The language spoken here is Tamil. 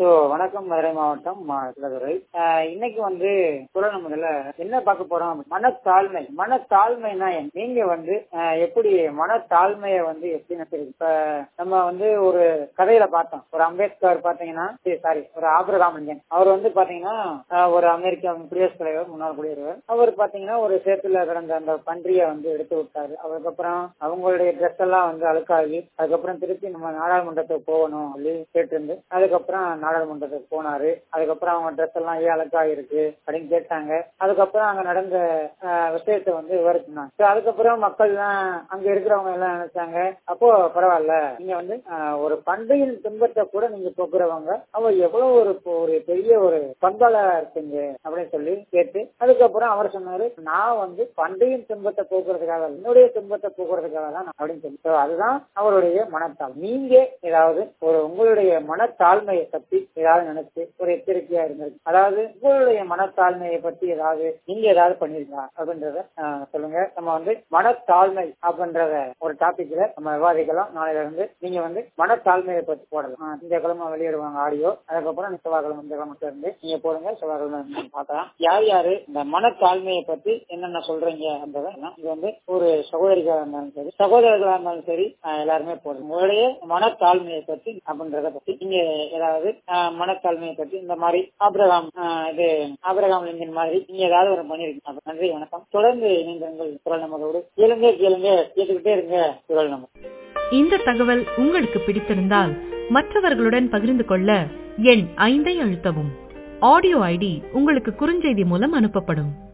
ஸோ வணக்கம் மதுரை மாவட்டம் மதுரை இன்னைக்கு வந்து குரல் முதல்ல என்ன பார்க்க போறோம் மனத்தாழ்மை மனத்தாழ்மைனா என்ன? நீங்க வந்து அஹ், எப்படி மனத்தாழ்மையை வந்து எப்படி நினைக்கிறீங்க இப்ப நம்ம வந்து ஒரு கதையில பார்த்தோம் ஒரு அம்பேத்கர் பாத்தீங்கன்னா சாரி ஒரு ஆபிரகாம் லிங்கன் அவர் வந்து பாத்தீங்கன்னா அஹ், ஒரு அமெரிக்கா குடியரசுத் தலைவர் முன்னாள் குடியரசர் அவர் பாத்தீங்கன்னா ஒரு சேத்துல கிடந்த அந்த பன்றியை வந்து எடுத்து விட்டாரு அதுக்கப்புறம் அவங்களுடைய ட்ரெஸ் எல்லாம் வந்து அழுக்காகி அதுக்கப்புறம் திருப்பி நம்ம நாடாளுமன்றத்துக்கு போகணும் அப்படின்னு கேட்டிருந்து அதுக்கப்புறம் நாடாளுமன்றத்துக்கு போனாரு அதுக்கப்புறம் அவங்க ட்ரெஸ் எல்லாம் ஏன் அழுக்காகி இருக்கு அப்படின்னு கேட்டாங்க அதுக்கப்புறம் அங்க நடந்த அஹ், விஷயத்தை வந்து விவரிச்சினாங்க So, அதுக்கப்புறம் மக்கள் எல்லாம் அங்க இருக்கிறவங்க எல்லாம் நினைச்சாங்க அப்போ பரவாயில்ல நீங்க வந்து அஹ், ஒரு பண்டையின் துன்பத்தை கூட நீங்க போக்குறவங்க அவ எவ்வளவு ஒரு ஒரு பெரிய ஒரு பண்பாளரா இருக்கீங்க அப்படின்னு சொல்லி கேட்டு அதுக்கப்புறம் அவர் சொன்னாரு நான் வந்து பண்டையின் துன்பத்தை போக்குறதுக்காக இல்ல, என்னுடைய துன்பத்தை போக்குறதுக்காக தான் நான் அப்படின்னு சொல்லி So, அதுதான் அவருடைய மனத்தாள் நீங்க ஏதாவது ஒரு உங்களுடைய மனத்தாழ்மையை பத்தி ஏதாவது நினைச்சு ஒரு எச்சரிக்கையா இருந்திருக்கு அதாவது உங்களுடைய மனத்தாழ்மையை பத்தி ஏதாவது நீங்க ஏதாவது பண்ணிருக்கா அப்படின்றத ஆஹ், சொல்லுங்க நம்ம வந்து மனத்தாழ்மை அப்படின்றத ஒரு டாபிக்ல நம்ம விவாதிக்கலாம் நாளையில இருந்து நீங்க வந்து மனத்தாழ்மையை பத்தி போடலாம் ஆஹ், இந்த கிழமை வெளியிடுவாங்க ஆடியோ அதுக்கப்புறம் செவ்வாய்க்கிழமை இந்த கிழமை இருந்து நீங்க போடுங்க செவ்வாய்க்கிழமை நீங்க பார்க்கலாம் யார் யாரு இந்த மனத்தாழ்மையை பத்தி என்னென்ன சொல்றீங்க அப்படின்றத இது வந்து ஒரு சகோதரிகளா இருந்தாலும் சரி சகோதரர்களா இருந்தாலும் சரி ஆஹ், எல்லாருமே போடுங்க உங்களுடைய மனத்தாழ்மையை பத்தி அப்படின்றத பத்தி நீங்க ஏதாவது ஆஹ், மனத்தாழ்மையை பத்தி இந்த மாதிரி ஆபிரகாம் ஆஹ், இது ஆபிரகாம் லிங்கன் மாதிரி நீங்க ஏதாவது ஒரு பண்ணிருக்கீங்க அப்ப நன்றி வணக்கம் தொடர்ந்து இணைந்தங்கள் குரல் நம்மளோடு கேளுங்க கேளுங்க கேட்டுக்கிட்டே இருங்க குரல் நம்ம இந்த தகவல் உங்களுக்கு பிடித்திருந்தால் மற்றவர்களுடன் பகிர்ந்து கொள்ள எண் ஐந்தை அழுத்தவும் ஆடியோ ஐடி உங்களுக்கு குறுஞ்செய்தி மூலம் அனுப்பப்படும்